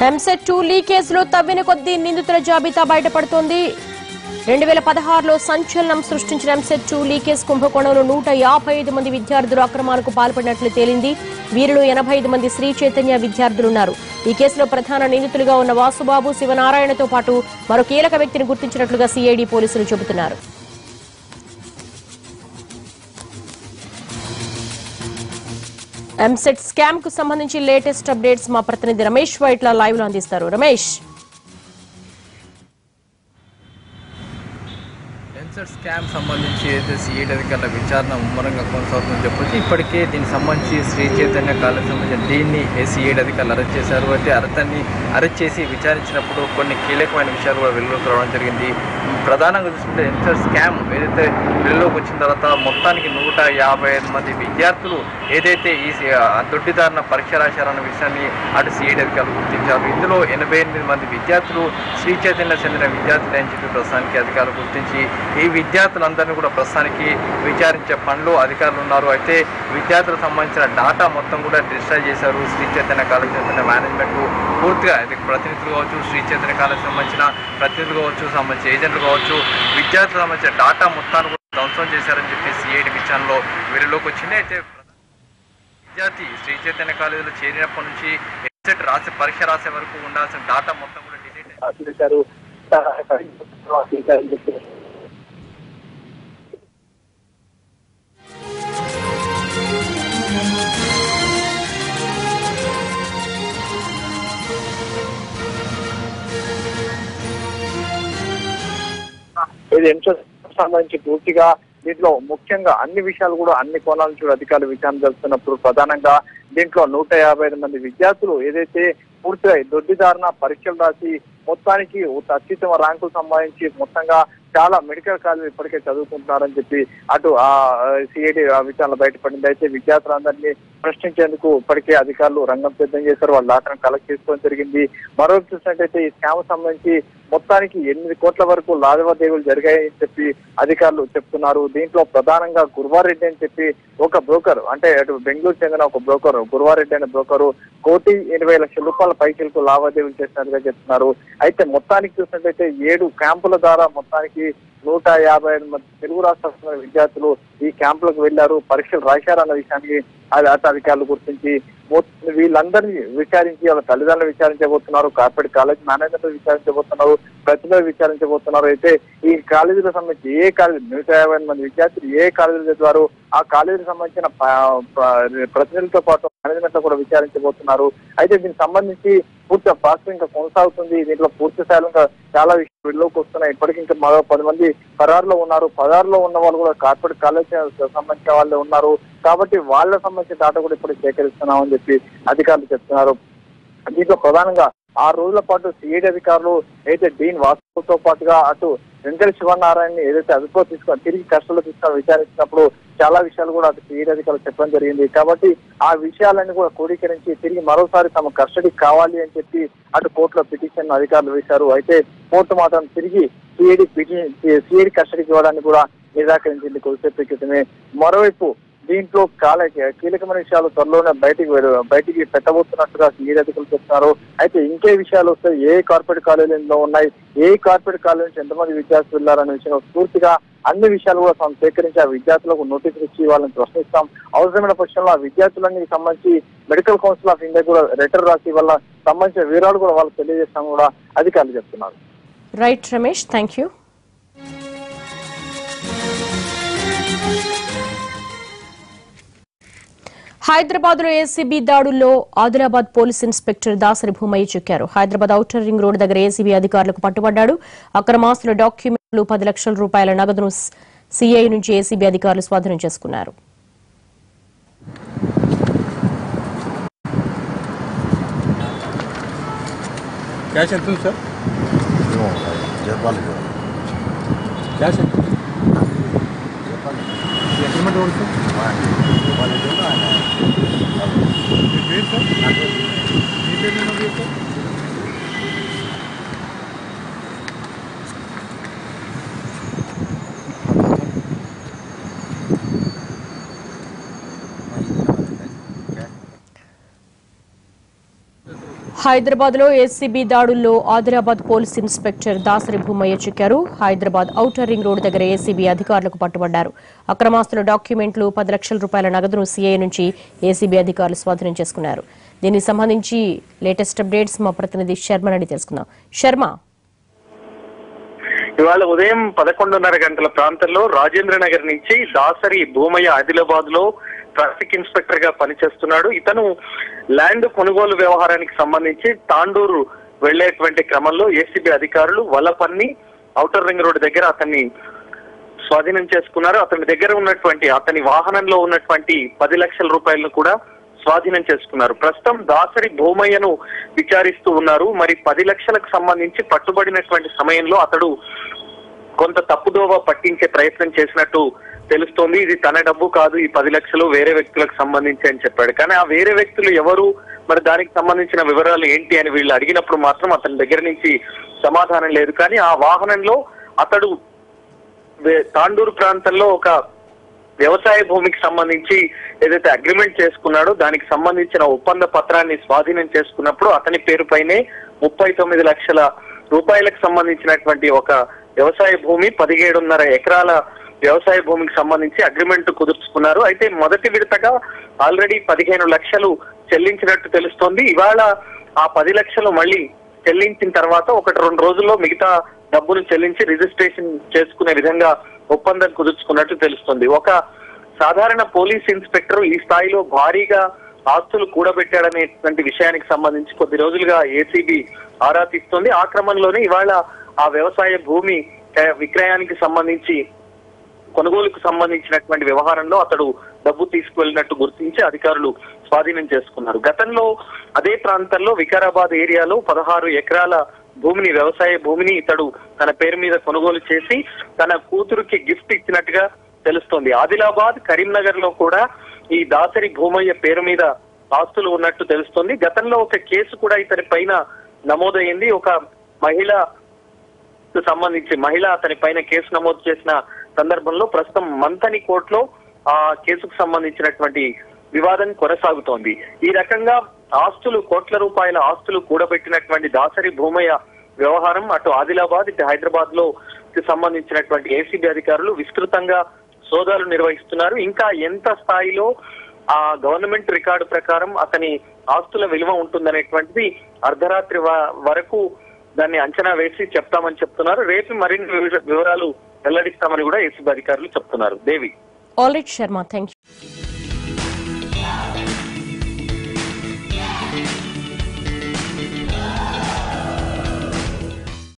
EAMCET two లీకేజ్లో తవ్విన కొద్దీ నిందితుల జాబితా బయటపడుతోంది రెండు వేల పదహారులో సంచలనం సృష్టించిన ఎంసెట్ టూ లీకేజ్ కుంభకోణంలో నూట యాభై ఐదు మంది విద్యార్థులు అక్రమాలకు పాల్పడినట్లు తేలింది వీరిలో ఎనభై ఐదు మంది శ్రీ చైతన్య విద్యార్థులున్నారు ఈ కేసులో ప్రధాన నిందితులుగా ఉన్న వాసుబాబు శివనారాయణతో పాటు మరో కీలక వ్యక్తిని గుర్తించినట్లుగా సిఐడి పోలీసులు చెబుతున్నారు ఎంసెట్ స్కామ్ కు సంబంధించి లేటెస్ట్ అప్డేట్స్ మా ప్రతినిధి రమేష్ వైట్ల లైవ్ లో అందిస్తారు రమేష్ ఎన్సెట్ స్కామ్ సంబంధించి ఏదైతే సిఐడి అధికారుల విచారణ ముమ్మరంగా కొనసాగుతుందని చెప్పొచ్చు ఇప్పటికే దీనికి సంబంధించి శ్రీ చైతన్య కాలేజ్ సంబంధించిన దీన్ని సిఐడి అధికారులు అరెస్ట్ చేశారు అయితే అతన్ని అరెస్ట్ చేసి విచారించినప్పుడు కొన్ని కీలకమైన విషయాలు కూడా వెలుగులోకి రావడం జరిగింది ప్రధానంగా చూసుకుంటే ఎన్సెట్ స్కామ్ ఏదైతే వెలుగులోకి వచ్చిన తర్వాత మొత్తానికి నూట యాభై ఐదు మంది విద్యార్థులు ఏదైతే ఈ సి- ఆ దొడ్డిదారిన పరీక్ష రాశారన్న విషయాన్ని అటు సిఐడి అధికారులు గుర్తించారు ఇందులో ఎనభై ఎనిమిది మంది విద్యార్థులు శ్రీ చైతన్య చెందిన విద్యార్థులు అని చెప్పి ప్రస్తుతానికి అధికారులు గుర్తించి ఈ విద్యార్థులందరినీ కూడా ప్రస్తుతానికి విచారించే పనిలో అధికారులు ఉన్నారు అయితే విద్యార్థులకు సంబంధించిన డాటా మొత్తం కూడా డిజిటల్ చేశారు శ్రీ చైతన్య కాలేజ్ చెందిన మేనేజ్మెంట్ పూర్తిగా ఇది ప్రతినిధులు కావచ్చు శ్రీ చైతన్య కాలేజ్ సంబంధించిన ప్రతినిధులు కావచ్చు సంబంధించిన ఏజెంట్లు కావచ్చు విద్యార్థులకు సంబంధించిన డాటా మొత్తాన్ని కూడా ధ్వంసం చేశారని చెప్పి సిఐడి విచారణలో వెలుగులోకి వచ్చింది అయితే విద్యార్థి శ్రీ చైతన్య కాలేజీలో చేరినప్పటి నుంచి ఎగ్జెట్ రాసే పరీక్ష రాసే వరకు ఉండాల్సిన డాటా మొత్తం కూడా డిలీట్ చేశారు ఇది ఎంతో సంబంధించి పూర్తిగా దీంట్లో ముఖ్యంగా అన్ని విషయాలు కూడా అన్ని కోణాల నుంచి కూడా అధికారులు విచారణ జరుపుతున్నప్పుడు ప్రధానంగా దీంట్లో నూట యాభై ఐదు మంది విద్యార్థులు ఏదైతే పూర్తిగా దొడ్డిదారిన పరీక్షలు రాసి మొత్తానికి ఒక అత్యుత్తమ ర్యాంకులు సంపాదించి మొత్తంగా చాలా మెడికల్ కాలేజ్ ఇప్పటికే చదువుకుంటున్నారని చెప్పి అటు ఆ సిఐడి విచారణ బయటపడింది అయితే విద్యార్థులందరినీ ప్రశ్నించేందుకు ఇప్పటికే అధికారులు రంగం సిద్ధం చేశారు వాళ్ళ డాటాను కలెక్ట్ చేసుకోవడం జరిగింది మరోవైపు చూసినట్టయితే ఈ స్కామ్ సంబంధించి మొత్తానికి ఎనిమిది కోట్ల వరకు లావాదేవీలు జరిగాయని చెప్పి అధికారులు చెప్తున్నారు దీంట్లో ప్రధానంగా గురువారెడ్డి అని చెప్పి ఒక బ్రోకర్ అంటే అటు బెంగళూరు చెందిన ఒక బ్రోకర్ గురువారెడ్డి అనే బ్రోకరు కోటి ఎనభై లక్షల రూపాయల పైసలకు లావాదేవీలు చేసినట్టుగా చెప్తున్నారు అయితే మొత్తానికి చూసినట్టయితే ఏడు క్యాంపుల ద్వారా మొత్తానికి నూట యాభై ఐదు మంది తెలుగు రాష్ట్రాల చెందిన విద్యార్థులు ఈ క్యాంపులకు వెళ్లారు పరీక్షలు రాశారన్న విషయాన్ని అది అటు అధికారులు గుర్తించి మొత్తం వీళ్ళందరినీ విచారించి వాళ్ళ తల్లిదండ్రులు విచారించబోతున్నారు కార్పొరేట్ కాలేజ్ మేనేజ్మెంట్ విచారించబోతున్నారు ప్రతిభ విచారించబోతున్నారు అయితే ఈ కాలేజీలకు సంబంధించి ఏ కాలేజీ నూట యాభై మంది విద్యార్థులు ఏ కాలేజీలు చదివారు ఆ కాలేజీకి సంబంధించిన ప- ప- ప్రతినిధులతో పాటు మేనేజ్మెంట్ లో కూడా విచారించబోతున్నారు అయితే దీనికి సంబంధించి పూర్తి ప్రాసెస్ ఇంకా కొనసాగుతుంది దీంట్లో పూర్తి స్థాయిలో ఇంకా చాలా విషయాలు వెలుగులోకి వస్తున్నాయి ఇప్పటికీ ఇంకా మరో పది మంది పరారులో ఉన్నారు పదారులో ఉన్న వాళ్ళు కూడా కార్పొరేట్ కాలేజ్ సంబంధించిన వాళ్ళే ఉన్నారు కాబట్టి వాళ్ళ సంబంధించిన డాటా కూడా ఇప్పుడు సేకరిస్తున్నామని చెప్పి అధికారులు చెప్తున్నారు దీంట్లో ప్రధానంగా ఆరు రోజుల పాటు సిఐడి అధికారులు అయితే డీన్ వాసుతో పాటుగా అటు వెంకట శివనారాయణ ఏదైతే అదుపులో తీసుకొని తిరిగి కష్టంలో తీసుకొని విచారించినప్పుడు చాలా విషయాలు కూడా అటు సిఐడి అధికారులు చెప్పడం జరిగింది కాబట్టి ఆ విషయాలన్నీ కూడా క్రోడీకరించి తిరిగి మరోసారి తమ కస్టడీ కావాలి అని చెప్పి అటు కోర్టులో పిటిషన్ అధికారులు వేశారు అయితే కోర్టు మాత్రం తిరిగి సిఐడి పిటిషన్ సిఐడి కస్టడీకి ఇవ్వడానికి కూడా నిరాకరించింది కొద్దిసేపు క్రితమే మరోవైపు దీంట్లో కాల కీలకమైన విషయాలు త్వరలోనే బయటికి వెలు- బయటికి పెట్టబోతున్నట్టుగా సీనియర్ అధికారులు చెప్తున్నారు అయితే ఇంకే విషయాలు వస్తే ఏ కార్పొరేట్ కాలేజీలో ఉన్నాయి ఏ కార్పొరేట్ కాలేజీ నుంచి ఎంతమంది విద్యార్థులు వెళ్లారనే విషయంలో పూర్తిగా అన్ని విషయాలు కూడా తాము సేకరించి ఆ విద్యార్థులకు నోటీసులు ఇచ్చి వాళ్ళని ప్రశ్నిస్తాం అవసరమైన పక్షంలో ఆ విద్యార్థులన్నీ సంబంధించి మెడికల్ కౌన్సిల్ ఆఫ్ ఇండియా కూడా లెటర్ రాసి వాళ్ళ సంబంధించిన వివరాలు కూడా వాళ్ళకి తెలియజేస్తాం కూడా అధికారులు చెప్తున్నారు right Ramesh thank you Hyderabad లో ఏసీబీ దాడుల్లో ఆదిలాబాద్ పోలీస్ ఇన్స్పెక్టర్ దాసరి భూమయ్య చిక్కారు హైదరాబాద్ ఔటర్ రింగ్ రోడ్ దగ్గర ఏసీబీ అధికారులకు పట్టుబడ్డాడు అక్రమాస్తుల డాక్యుమెంట్లు పది లక్షల రూపాయల నగదును సీఐ నుంచి ఏసీబీ అధికారులు స్వాధీనం చేసుకున్నారు క్యాష్ ఎంత ఉంది సార్ చెప్పాలి క్యాష్ ఎంత ఎగ్రిమెంట్ ఎవరు సార్ మీ పేరు సార్ మీ పేరు మీద ఉంది సార్ హైదరాబాద్ లో ఏసీబీ దాడుల్లో ఆదిలాబాద్ పోలీస్ ఇన్స్పెక్టర్ దాసరి భూమయ్య చిక్కారు హైదరాబాద్ ఔటర్ రింగ్ రోడ్డు దగ్గర ఏసీబీ అధికారులకు పట్టుబడ్డారు అక్రమాస్తుల డాక్యుమెంట్లు పది లక్షల రూపాయల నగదును సీఐ నుంచి ఏసీబీ అధికారులు స్వాధీనం చేసుకున్నారు దీనికి సంబంధించి లేటెస్ట్ అప్డేట్స్ మా ప్రతినిధి శర్మ అడిగి తెలుసుకుందాం శర్మ ఇవాళ ఉదయం పదకొండున్నర గంటల ప్రాంతంలో రాజేంద్ర నగర్ నుంచి దాసరి భూమయ్య ఆదిలాబాద్ లో ట్రాఫిక్ ఇన్స్పెక్టర్ గా పనిచేస్తున్నాడు ఇతను ల్యాండ్ కొనుగోలు వ్యవహారానికి సంబంధించి తాండూరు వెళ్లేటువంటి క్రమంలో ఏసీబీ అధికారులు వలపన్ని ఔటర్ రింగ్ రోడ్ దగ్గర అతన్ని స్వాధీనం చేసుకున్నారు అతని దగ్గర ఉన్నటువంటి అతని వాహనంలో ఉన్నటువంటి పది లక్షల రూపాయలను కూడా స్వాధీనం చేసుకున్నారు ప్రస్తుతం దాసరి భూమయ్యను విచారిస్తూ ఉన్నారు మరి పది లక్షలకు సంబంధించి పట్టుబడినటువంటి సమయంలో అతడు కొంత తప్పుదోవ పట్టించే ప్రయత్నం చేసినట్టు తెలుస్తోంది ఇది తన డబ్బు కాదు ఈ పది లక్షలు వేరే వ్యక్తులకు సంబంధించి అని చెప్పాడు కానీ ఆ వేరే వ్యక్తులు ఎవరు మరి దానికి సంబంధించిన వివరాలు ఏంటి అని వీళ్ళు అడిగినప్పుడు మాత్రం అతని దగ్గర నుంచి సమాధానం లేదు కానీ ఆ వాహనంలో అతడు వే- తాండూరు ప్రాంతంలో ఒక వ్యవసాయ భూమికి సంబంధించి ఏదైతే అగ్రిమెంట్ చేసుకున్నాడో దానికి సంబంధించిన ఒప్పంద పత్రాన్ని స్వాధీనం చేసుకున్నప్పుడు అతని పేరుపైనే ముప్పై తొమ్మిది లక్షల రూపాయలకు సంబంధించినటువంటి ఒక వ్యవసాయ భూమి పదిహేడున్నర ఎకరాల వ్యవసాయ భూమికి సంబంధించి అగ్రిమెంట్ కుదుర్చుకున్నారు అయితే మొదటి విడతగా ఆల్రెడీ పదిహేను లక్షలు చెల్లించినట్టు తెలుస్తోంది ఇవాళ ఆ పది లక్షలు మళ్ళీ చెల్లించిన తర్వాత ఒకటి రెండు రోజుల్లో మిగతా డబ్బును చెల్లించి రిజిస్ట్రేషన్ చేసుకునే విధంగా ఒప్పందం కుదుర్చుకున్నట్టు తెలుస్తుంది ఒక సాధారణ పోలీస్ ఇన్స్పెక్టర్ ఈ స్థాయిలో భారీగా ఆస్తులు కూడబెట్టాడనేటువంటి విషయానికి సంబంధించి కొద్ది రోజులుగా ఏసీబీ ఆరా తీస్తోంది ఆ క్రమంలోనే ఇవాళ ఆ వ్యవసాయ భూమి ఆ, విక్రయానికి సంబంధించి కొనుగోలుకు సంబంధించినటువంటి వ్యవహారంలో అతడు డబ్బు తీసుకువెళ్ళినట్టు గుర్తించి అధికారులు స్వాధీనం చేసుకున్నారు గతంలో అదే ప్రాంతంలో వికారాబాద్ ఏరియాలో పదహారు ఎకరాల భూమిని వ్యవసాయ భూమిని ఇతడు తన పేరు మీద కొనుగోలు చేసి తన కూతురుకి గిఫ్ట్ ఇచ్చినట్టుగా తెలుస్తోంది ఆదిలాబాద్ కరీంనగర్ లో కూడా ఈ దాసరి భూమయ్య పేరు మీద ఆస్తులు ఉన్నట్టు తెలుస్తోంది గతంలో ఒక కేసు కూడా ఇతని పైన నమోదైంది ఒక మహిళ కు సంబంధించి మహిళ అతని పైన కేసు నమోదు చేసిన సందర్భంలో ప్రస్తుతం మంతని కోర్టులో ఆ కేసుకు సంబంధించినటువంటి వివాదం కొనసాగుతోంది ఈ రకంగా ఆస్తులు కోట్ల రూపాయల ఆస్తులు కూడబెట్టినటువంటి దాసరి భూమయ్య వ్యవహారం అటు ఆదిలాబాద్ ఇటు హైదరాబాద్ లో కి సంబంధించినటువంటి ఏసీబీ అధికారులు విస్తృతంగా సోదాలు నిర్వహిస్తున్నారు ఇంకా ఎంత స్థాయిలో ఆ గవర్నమెంట్ రికార్డు ప్రకారం అతని ఆస్తుల విలువ ఉంటుందనేటువంటిది అర్ధరాత్రి వ- వరకు దాన్ని అంచనా వేసి చెప్తామని చెప్తున్నారు రేపు మరిన్ని వివర- వివరాలు వెల్లడిస్తామని కూడా ఏసీబీ అధికారులు చెప్తున్నారు Devi all right Sharma thank you